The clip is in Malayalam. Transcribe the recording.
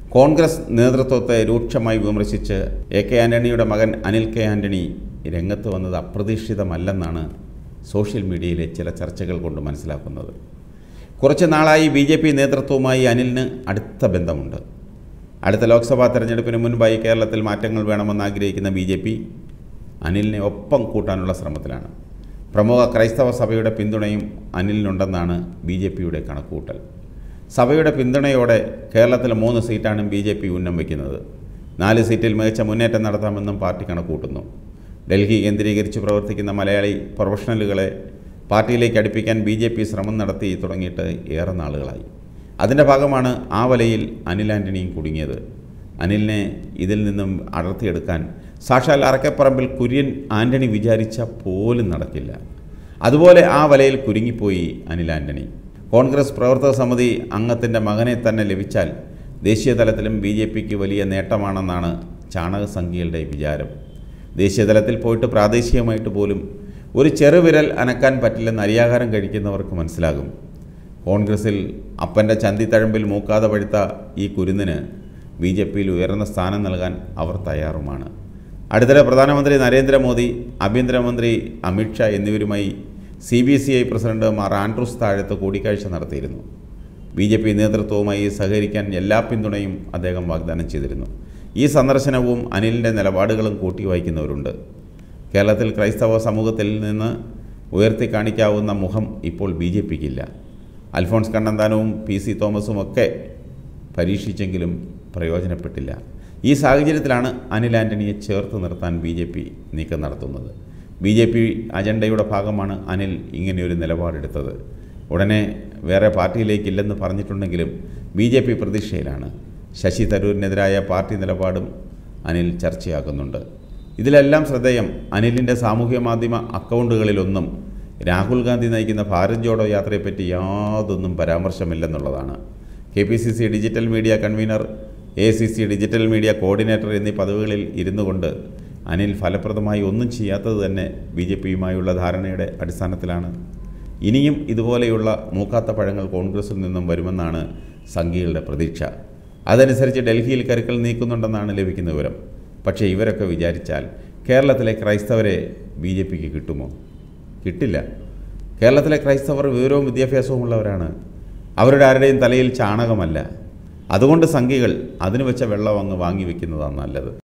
കോൺഗ്രസ് നേതൃത്വത്തെ രൂക്ഷമായി വിമർശിച്ച് എ കെ ആൻ്റണിയുടെ മകൻ അനിൽ കെ ആൻ്റണി രംഗത്ത് വന്നത് അപ്രതീക്ഷിതമല്ലെന്നാണ് സോഷ്യൽ മീഡിയയിലെ ചില ചർച്ചകൾ കൊണ്ട് മനസ്സിലാക്കുന്നത് കുറച്ച് നാളായി ബി ജെ പി നേതൃത്വവുമായി അനിലിന് അടുത്ത ബന്ധമുണ്ട് അടുത്ത ലോക്സഭാ തെരഞ്ഞെടുപ്പിന് മുൻപായി കേരളത്തിൽ മാറ്റങ്ങൾ വേണമെന്ന് ആഗ്രഹിക്കുന്ന ബി ജെ പി അനിലിനെ ഒപ്പം കൂട്ടാനുള്ള ശ്രമത്തിലാണ് പ്രമുഖ ക്രൈസ്തവ സഭയുടെ പിന്തുണയും അനിലിനുണ്ടെന്നാണ് ബി ജെ പിയുടെ കണക്കുകൂട്ടൽ സഭയുടെ പിന്തുണയോടെ കേരളത്തിൽ മൂന്ന് സീറ്റാണ് ബി ജെ പി ഉന്നം വയ്ക്കുന്നത് നാല് സീറ്റിൽ മികച്ച മുന്നേറ്റം നടത്താമെന്നും പാർട്ടി കണക്കൂട്ടുന്നു ഡൽഹി കേന്ദ്രീകരിച്ച് പ്രവർത്തിക്കുന്ന മലയാളി പ്രൊഫഷണലുകളെ പാർട്ടിയിലേക്ക് അടുപ്പിക്കാൻ ബി ജെ പി ശ്രമം നടത്തി തുടങ്ങിയിട്ട് ഏറെ നാളുകളായി അതിൻ്റെ ഭാഗമാണ് ആ വലയിൽ അനിൽ ആൻ്റണിയും കുടുങ്ങിയത് അനിലിനെ ഇതിൽ നിന്നും അടർത്തിയെടുക്കാൻ സാക്ഷാൽ അറക്കപ്പറമ്പിൽ കുര്യൻ ആൻ്റണി വിചാരിച്ച പോലും നടക്കില്ല അതുപോലെ ആ വലയിൽ കുരുങ്ങിപ്പോയി അനിൽ ആൻ്റണി കോൺഗ്രസ് പ്രവർത്തക സമിതി അംഗത്തിൻ്റെ മകനെ തന്നെ ലഭിച്ചാൽ ദേശീയ തലത്തിലും ബി ജെ പിക്ക് വലിയ നേട്ടമാണെന്നാണ് ചാണകസംഖ്യകളുടെ വിചാരം ദേശീയ തലത്തിൽ പോയിട്ട് പ്രാദേശികമായിട്ട് പോലും ഒരു ചെറുവിരൽ അനക്കാൻ പറ്റില്ലെന്ന് അരിയാഹാരം കഴിക്കുന്നവർക്ക് മനസ്സിലാകും കോൺഗ്രസിൽ അപ്പൻ്റെ ചന്തിത്തഴമ്പിൽ മൂക്കാതെ പഴുത്ത ഈ കുരുന്നിന് ബി ജെ പിയിൽ ഉയർന്ന സ്ഥാനം നൽകാൻ അവർ തയ്യാറുമാണ് അടുത്തിടെ പ്രധാനമന്ത്രി നരേന്ദ്രമോദി ആഭ്യന്തരമന്ത്രി അമിത്ഷാ എന്നിവരുമായി C B C I president Mar Andrews Thazhath കൂടിക്കാഴ്ച നടത്തിയിരുന്നു ബി ജെ പി നേതൃത്വവുമായി സഹകരിക്കാൻ എല്ലാ പിന്തുണയും അദ്ദേഹം വാഗ്ദാനം ചെയ്തിരുന്നു ഈ സന്ദർശനവും അനിലിൻ്റെ നിലപാടുകളും കൂട്ടി വായിക്കുന്നവരുണ്ട് കേരളത്തിൽ ക്രൈസ്തവ സമൂഹത്തിൽ നിന്ന് ഉയർത്തി കാണിക്കാവുന്ന മുഖം ഇപ്പോൾ ബി ജെ പിക്കില്ല അൽഫോൺസ് കണ്ണന്താനവും പി സി തോമസും ഒക്കെ പരീക്ഷിച്ചെങ്കിലും പ്രയോജനപ്പെട്ടില്ല ഈ സാഹചര്യത്തിലാണ് അനിൽ ആൻ്റണിയെ ചേർത്ത് നിർത്താൻ ബി ജെ പി നീക്കം നടത്തുന്നത് ബി ജെ പി അജണ്ടയുടെ ഭാഗമാണ് അനിൽ ഇങ്ങനെയൊരു നിലപാടെടുത്തത് ഉടനെ വേറെ പാർട്ടിയിലേക്കില്ലെന്ന് പറഞ്ഞിട്ടുണ്ടെങ്കിലും ബി ജെ പി പ്രതീക്ഷയിലാണ് ശശി തരൂരിനെതിരായ പാർട്ടി നിലപാടും അനിൽ ചർച്ചയാക്കുന്നുണ്ട് ഇതിലെല്ലാം ശ്രദ്ധേയം അനിലിൻ്റെ സാമൂഹ്യ മാധ്യമ അക്കൗണ്ടുകളിലൊന്നും രാഹുൽ ഗാന്ധി നയിക്കുന്ന ഭാരത് ജോഡോ യാത്രയെപ്പറ്റി യാതൊന്നും പരാമർശമില്ലെന്നുള്ളതാണ് K P C C digital media convener A C C digital media coordinator എന്നീ പദവികളിൽ ഇരുന്നു കൊണ്ട് അനിൽ ഫലപ്രദമായി ഒന്നും ചെയ്യാത്തത് തന്നെ ബി ജെ പിയുമായുള്ള ധാരണയുടെ അടിസ്ഥാനത്തിലാണ് ഇനിയും ഇതുപോലെയുള്ള മൂക്കാത്ത പഴങ്ങൾ കോൺഗ്രസിൽ നിന്നും വരുമെന്നാണ് സംഘികളുടെ പ്രതീക്ഷ അതനുസരിച്ച് ഡൽഹിയിൽ കരുക്കൾ നീക്കുന്നുണ്ടെന്നാണ് ലഭിക്കുന്ന വിവരം പക്ഷേ ഇവരൊക്കെ വിചാരിച്ചാൽ കേരളത്തിലെ ക്രൈസ്തവരെ ബി ജെ പിക്ക് കിട്ടുമോ കിട്ടില്ല കേരളത്തിലെ ക്രൈസ്തവർ വിവരവും വിദ്യാഭ്യാസവും ഉള്ളവരാണ് അവരുടെ ആരുടെയും തലയിൽ ചാണകമല്ല അതുകൊണ്ട് സംഘികൾ അതിന് വെച്ച വെള്ളം അങ്ങ് വാങ്ങി വെക്കുന്നതാണ് നല്ലത്